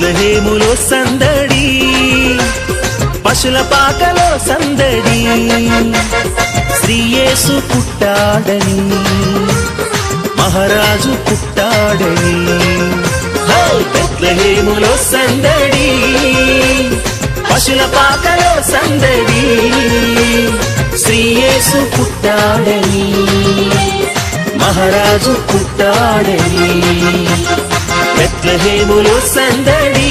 బెత్లహేములో సందడి పశుల పాకలో సందడి శ్రీయేసు పుట్టాడని మహారాజు పుట్టాడని హో! బెత్లహేములో సందడి పశుల పాకలో సందడి శ్రీయేసు పుట్టాడని మహారాజు పుట్టాడని బెత్లహేములో సందడి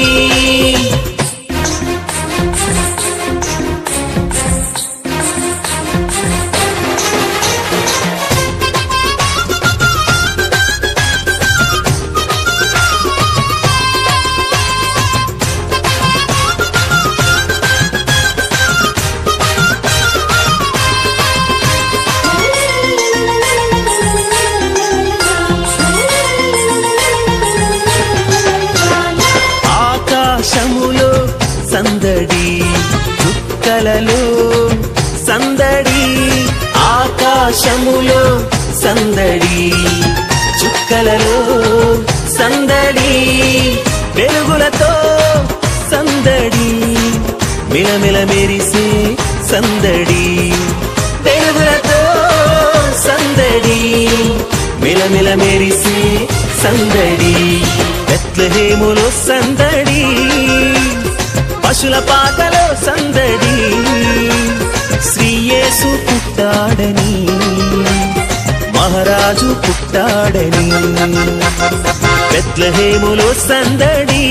ఆకాశములో సందడి చుక్కలలో సందడి ఆకాశములో సందడి చుక్కలలో సందడి వెలుగులతో సందడి మిలమిల మెరిసే సందడి వెలుగులతో సందడి మిలమిల మెరిసే సందడి బెత్లహేములో సందడి పశుల పాకలో సందడి శ్రీయేసు పుట్టాడని మహారాజు పుట్టాడని బెత్లహేములో సందడి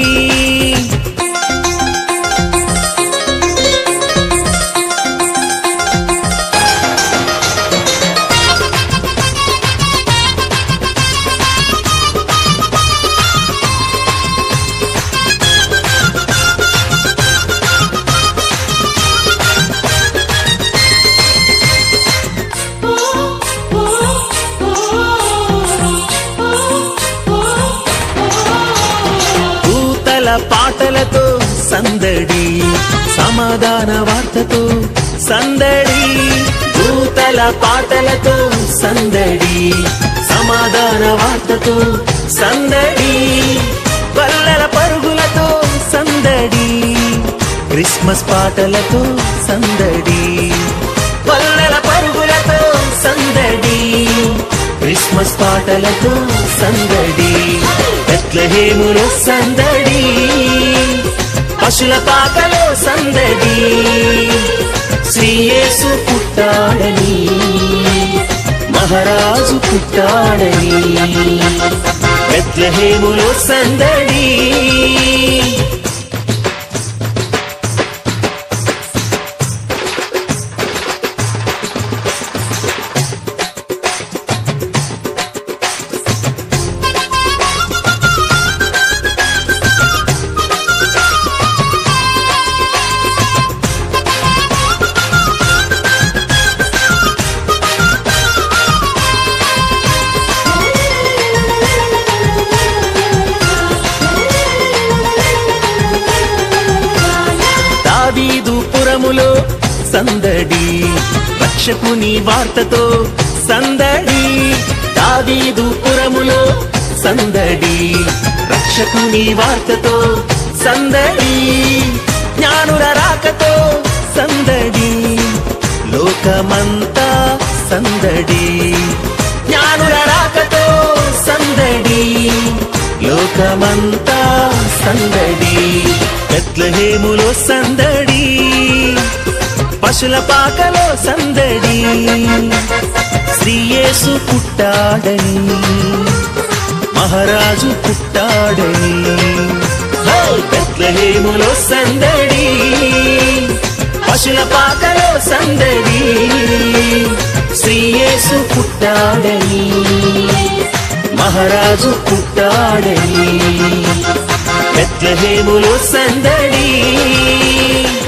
దూతల పాటలతో సందడి సమాధాన వార్తతో సందడి దూతల పాటలతో సందడి సమాధాన వార్తతో సందడి వల్లల పరుగులతో సందడి క్రిస్మస్ పాటలతో సందడి వల్లల పరుగులతో సందడి క్రిస్మస్ పాటలతో సందడి బెత్లహేములో సందడి పశుల పాకలో సందడి శ్రీయేసు పుట్టాడని మహారాజు పుట్టాడని బెత్లహేములో సందడి దావీదు పురములో సందడి రక్షకుని వార్తతో సందడి దావీదు పురములో సందడి రక్షకుని వార్తతో సందడి జ్ఞానుల రాకతో సందడి లోకమంతా సందడి జ్ఞానుల రాకతో సందడి లోకమంతా సందడి బెత్లహేములో సందడి పశుల పాకలో సందడి శ్రీయేసు పుట్టాడని మహారాజు పుట్టాడని హో! బెత్లహేములో సందడి పశుల పాకలో సందడి శ్రీయేసు పుట్టాడని మహారాజు పుట్టాడని బెత్లహేములో సందడి